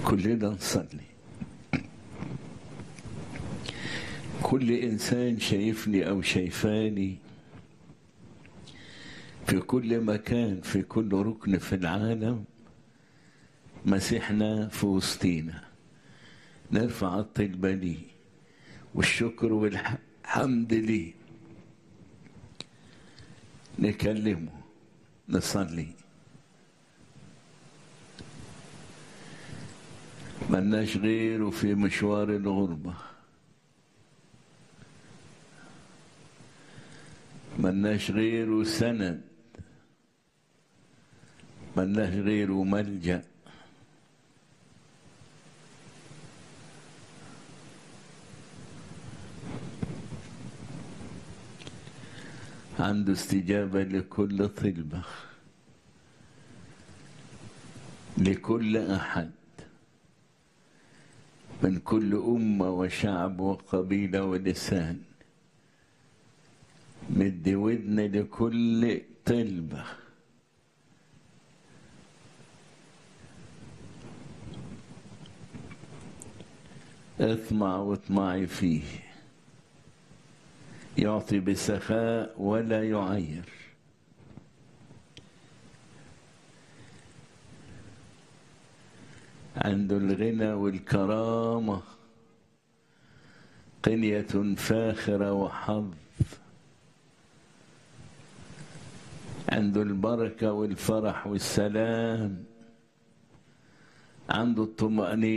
كلنا نصلي كل إنسان شايفني أو شايفاني في كل مكان في كل ركن في العالم مسيحنا في وسطينا نرفع الطلبة ليه والشكر والحمد ليه نكلمه نصلي ملناش غيره في مشوار الغربة ملناش غيره سند ملناش غيره ملجأ عنده استجابة لكل طلبة لكل أحد من كل أمة وشعب وقبيلة ولسان مد ودن لكل طلبة اطمع واطمعي فيه يعطي بسخاء ولا يعير عنده الغنى والكرامة قنية فاخرة وحظ عنده البركة والفرح والسلام عنده الطمأنينة